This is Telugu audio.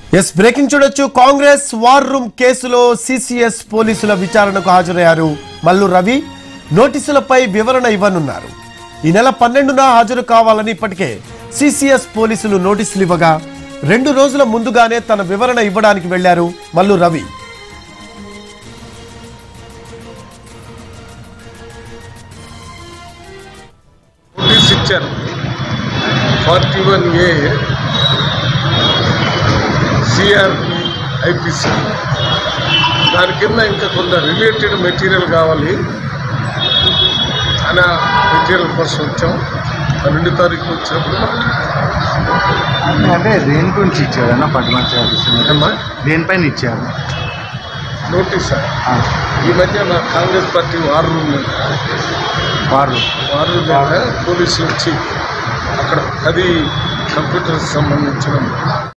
ఎస్ బ్రేకింగ్ చూడొచ్చు కాంగ్రెస్ వార్ రూమ్ కేసులో సిసిఎస్ పోలీసుల విచారణకు హాజరయ్యారు మల్లు రవి నోటీసులపై వివరణ ఇవ్వనున్నారు ఈ నెల పన్నెండున హాజరు కావాలని ఇప్పటికే సిసిఎస్ పోలీసులు నోటీసులు ఇవ్వగా రెండు రోజుల ముందుగానే తన వివరణ ఇవ్వడానికి వెళ్లారు మల్లు రవి నోటీస్ ఇచ్చారు forty one A CRP IPC దాని కింద ఇంకా కొంత రిలేటెడ్ మెటీరియల్ కావాలి అని మెటీరియల్ కోసం వచ్చాం ఆ రెండు తారీఖు వచ్చినప్పుడు అంటే దేని గురించి ఇచ్చారు అన్న పట్టణ చార్జెస్ ఏమ్మా? దేనిపైన ఇచ్చారు నోటీస్ ఆ, ఈ మధ్య మా కాంగ్రెస్ పార్టీ వార్ రూమ్ మీద వారు వార్ రూమ్ మీద పోలీసులు వచ్చి అక్కడ పది కంప్యూటర్స్ సంబంధించిన